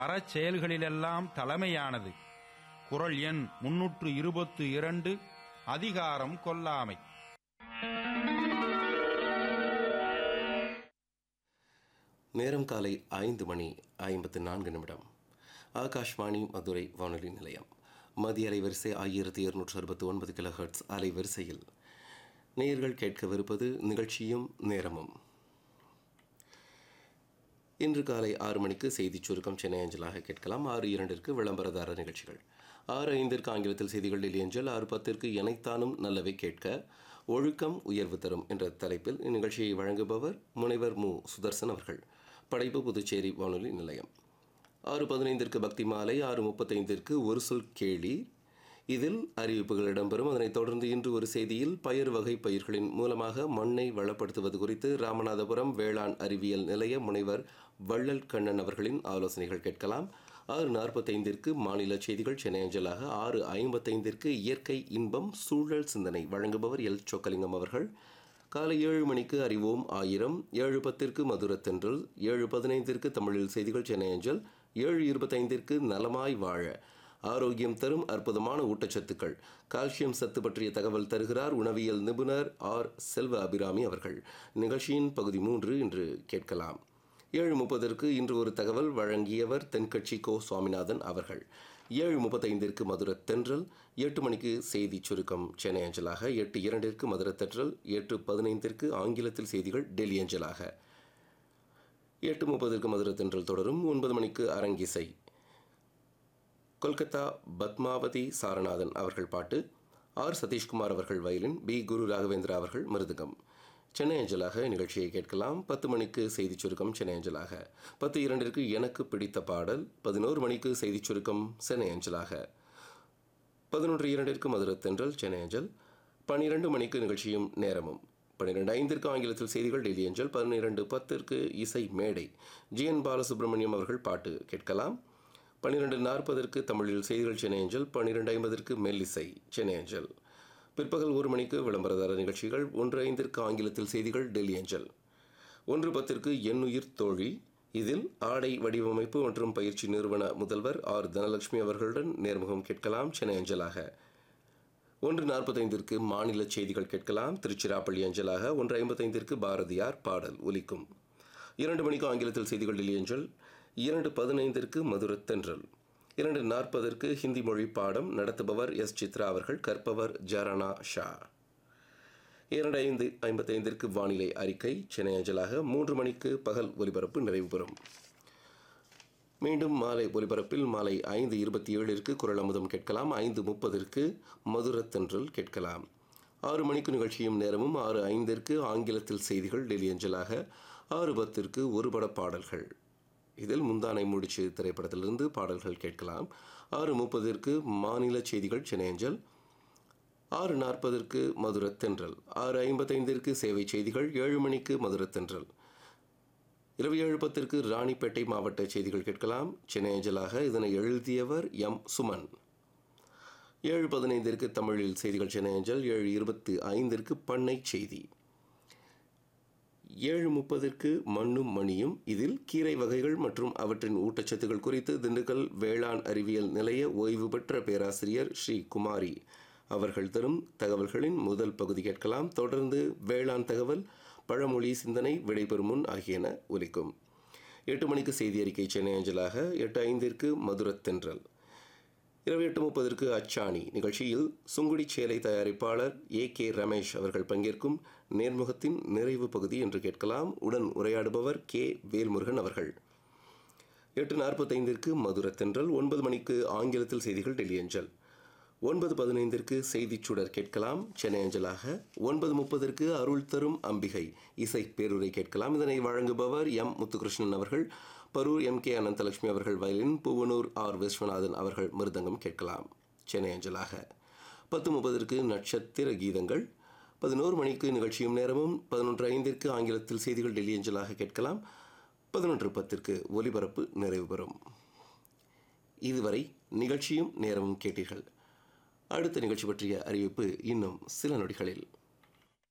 அறச்செயல்களிலெல்லாம் தலைமையானது குறள் எண் முன்னூற்று இருபத்து இரண்டு அதிகாரம் கொல்லாமை நேரம் காலை ஐந்து மணி ஐம்பத்து நான்கு நிமிடம் ஆகாஷ்வாணி மதுரை வானொலி நிலையம் மதிய அலைவரிசை ஆயிரத்தி இருநூற்று அறுபத்தி ஒன்பது கிலோ ஹெர்ட்ஸ் அலைவரிசையில் நேயர்கள் கேட்கவிருப்பது நிகழ்ச்சியும் நேரமும் இன்று காலை ஆறு மணிக்கு செய்திச் சுருக்கம் சென்னை அஞ்சலாக கேட்கலாம் ஆறு இரண்டிற்கு விளம்பரதார நிகழ்ச்சிகள் ஆறு ஐந்திற்கு ஆங்கிலத்தில் செய்திகள் டெல்லி அஞ்சல் ஆறு பத்திற்கு எனைத்தானும் நல்லவை கேட்க ஒழுக்கம் உயர்வு தரும் என்ற தலைப்பில் இந்நிகழ்ச்சியை வழங்குபவர் முனைவர் மு சுதர்சன் அவர்கள் படைப்பு புதுச்சேரி வானொலி நிலையம் ஆறு பதினைந்திற்கு பக்தி மாலை ஆறு முப்பத்தைந்திற்கு ஒரு சொல் கேளி இதில் அறிவிப்புகள் இடம்பெறும் அதனைத் தொடர்ந்து இன்று ஒரு செய்தியில் பயிர் வகை பயிர்களின் மூலமாக மண்ணை வளப்படுத்துவது குறித்து ராமநாதபுரம் வேளாண் அறிவியல் நிலைய முனைவர் வள்ளல் கண்ணன் அவர்களின் ஆலோசனைகள் கேட்கலாம் ஆறு நாற்பத்தைந்திற்கு மாநில செய்திகள் சென்னை அஞ்சலாக ஆறு ஐம்பத்தைந்திற்கு இயற்கை இன்பம் சூழல் சிந்தனை வழங்குபவர் எல் சொக்கலிங்கம் அவர்கள் காலை ஏழு மணிக்கு அறிவோம் ஆயிரம் ஏழு பத்திற்கு மதுரத்தென்றல் ஏழு பதினைந்திற்கு தமிழில் செய்திகள் சென்னை அஞ்சல் ஏழு இருபத்தைந்திற்கு நலமாய் வாழ ஆரோக்கியம் தரும் அற்புதமான ஊட்டச்சத்துக்கள் கால்சியம் சத்து பற்றிய தகவல் தருகிறார் உணவியல் நிபுணர் ஆர் செல்வ அபிராமி அவர்கள் நிகழ்ச்சியின் பகுதி மூன்று இன்று கேட்கலாம் ஏழு முப்பதற்கு இன்று ஒரு தகவல் வழங்கியவர் தென்கட்சி கோ சுவாமிநாதன் அவர்கள் ஏழு முப்பத்தைந்திற்கு மதுரை தென்றல் எட்டு மணிக்கு செய்தி சுருக்கம் சென்னை அஞ்சலாக எட்டு இரண்டிற்கு மதுரை தென்றல் எட்டு பதினைந்திற்கு ஆங்கிலத்தில் செய்திகள் டெல்லி அஞ்சலாக எட்டு முப்பதற்கு மதுரை தென்றல் தொடரும் ஒன்பது மணிக்கு அரங்கிசை கொல்கத்தா பத்மாவதி சாரநாதன் அவர்கள் பாட்டு ஆர் சதீஷ்குமார் அவர்கள் வயலின் பி குரு ராகவேந்திரா அவர்கள் மிருதகம் சென்னை அஞ்சலாக நிகழ்ச்சியை கேட்கலாம் பத்து மணிக்கு செய்திச் சுருக்கம் சென்னை அஞ்சலாக பத்து இரண்டிற்கு எனக்கு பிடித்த பாடல் பதினோரு மணிக்கு செய்திச் சுருக்கம் சென்னை அஞ்சலாக பதினொன்று இரண்டிற்கு மதுரை தென்றல் சென்னை அஞ்சல் பன்னிரண்டு மணிக்கு நிகழ்ச்சியும் நேரமும் பன்னிரெண்டு ஐந்திற்கு ஆங்கிலத்தில் செய்திகள் டெல்லி அஞ்சல் பன்னிரெண்டு பத்திற்கு இசை மேடை ஜி என் பாலசுப்ரமணியம் அவர்கள் பாட்டு கேட்கலாம் பன்னிரெண்டு நாற்பதற்கு தமிழில் செய்திகள் சென்னை அஞ்சல் பன்னிரெண்டு ஐம்பதற்கு மெல்லிசை சென்னை அஞ்சல் பிற்பகல் ஒரு மணிக்கு விளம்பரதார நிகழ்ச்சிகள் ஒன்று ஐந்திற்கு ஆங்கிலத்தில் செய்திகள் டெல்லி அஞ்சல் ஒன்று பத்திற்கு எண்ணுயிர் தோழி இதில் ஆடை வடிவமைப்பு மற்றும் பயிற்சி நிறுவன முதல்வர் ஆர் தனலட்சுமி அவர்களுடன் நேர்முகம் கேட்கலாம் சென்னை அஞ்சலாக ஒன்று நாற்பத்தைந்திற்கு மாநில செய்திகள் கேட்கலாம் திருச்சிராப்பள்ளி அஞ்சலாக ஒன்று ஐம்பத்தைந்திற்கு பாரதியார் பாடல் ஒலிக்கும் இரண்டு மணிக்கு ஆங்கிலத்தில் செய்திகள் டெல்லி அஞ்சல் இரண்டு பதினைந்திற்கு மதுரை தென்றல் இரண்டு நாற்பதற்கு ஹிந்தி மொழி பாடம் நடத்துபவர் எஸ் சித்ரா அவர்கள் கற்பவர் ஜரானா ஷா இரண்டு ஐந்து ஐம்பத்தைந்திற்கு வானிலை அறிக்கை சென்னை அஞ்சலாக மூன்று மணிக்கு பகல் ஒலிபரப்பு நிறைவு பெறும் மீண்டும் மாலை ஒலிபரப்பில் மாலை ஐந்து இருபத்தி ஏழிற்கு குரல் அமுதம் கேட்கலாம் ஐந்து முப்பதற்கு மதுரத்தென்றல் கேட்கலாம் ஆறு மணிக்கு நிகழ்ச்சியும் நேரமும் ஆறு ஐந்திற்கு ஆங்கிலத்தில் செய்திகள் டெல்லி அஞ்சலாக ஆறு பத்திற்கு ஒரு பட பாடல்கள் இதில் முந்தானை முடிச்சு திரைப்படத்திலிருந்து பாடல்கள் கேட்கலாம் ஆறு முப்பதிற்கு மாநில செய்திகள் சென்னை அஞ்சல் ஆறு நாற்பதற்கு மதுரை தென்றல் ஆறு ஐம்பத்தைந்திற்கு சேவை செய்திகள் ஏழு மணிக்கு மதுரை தென்றல் இரவு ஏழு பத்திற்கு ராணிப்பேட்டை மாவட்ட செய்திகள் கேட்கலாம் சென்னை அஞ்சலாக இதனை எழுதியவர் எம் சுமன் ஏழு பதினைந்திற்கு தமிழில் செய்திகள் சென்னை அஞ்சல் ஏழு இருபத்தி ஐந்திற்கு பண்ணை செய்தி ஏழு முப்பதற்கு மண்ணும் மணியும் இதில் கீரை வகைகள் மற்றும் அவற்றின் ஊட்டச்சத்துக்கள் குறித்து திண்டுக்கல் வேளாண் அறிவியல் நிலைய ஓய்வு பெற்ற பேராசிரியர் ஸ்ரீ குமாரி அவர்கள் தரும் தகவல்களின் முதல் பகுதி கேட்கலாம் தொடர்ந்து வேளாண் தகவல் பழமொழி சிந்தனை விடைபெறும் முன் ஆகியன ஒலிக்கும் எட்டு மணிக்கு செய்தி அறிக்கை சென்னை அஞ்சலாக எட்டு ஐந்திற்கு மதுரத்தென்றல் இரவு எட்டு முப்பதற்கு அச்சாணி நிகழ்ச்சியில் சுங்குடி சேலை தயாரிப்பாளர் ஏ கே ரமேஷ் அவர்கள் பங்கேற்கும் நேர்முகத்தின் நிறைவு பகுதி என்று கேட்கலாம் உடன் உரையாடுபவர் கே வேல்முருகன் அவர்கள் எட்டு நாற்பத்தைந்திற்கு மதுரத்தென்றல் ஒன்பது மணிக்கு ஆங்கிலத்தில் செய்திகள் டெல்லி அஞ்சல் ஒன்பது பதினைந்திற்கு செய்திச் சுடர் கேட்கலாம் சென்னை அஞ்சலாக ஒன்பது முப்பதற்கு அருள் தரும் அம்பிகை இசை பேருரை கேட்கலாம் இதனை வழங்குபவர் எம் முத்துகிருஷ்ணன் அவர்கள் பரூர் எம் கே அனந்தலட்சுமி அவர்கள் வயலின் பூவனூர் ஆர் விஸ்வநாதன் அவர்கள் மிருதங்கம் கேட்கலாம் சென்னை அஞ்சலாக பத்து முப்பதற்கு நட்சத்திர கீதங்கள் பதினோரு மணிக்கு நிகழ்ச்சியும் நேரமும் பதினொன்று ஐந்திற்கு ஆங்கிலத்தில் செய்திகள் டெல்லி அஞ்சலாக கேட்கலாம் பதினொன்று பத்திற்கு ஒலிபரப்பு நிறைவு பெறும் இதுவரை நிகழ்ச்சியும் நேரமும் கேட்டீர்கள் அடுத்த நிகழ்ச்சி பற்றிய அறிவிப்பு இன்னும் சில நொடிகளில்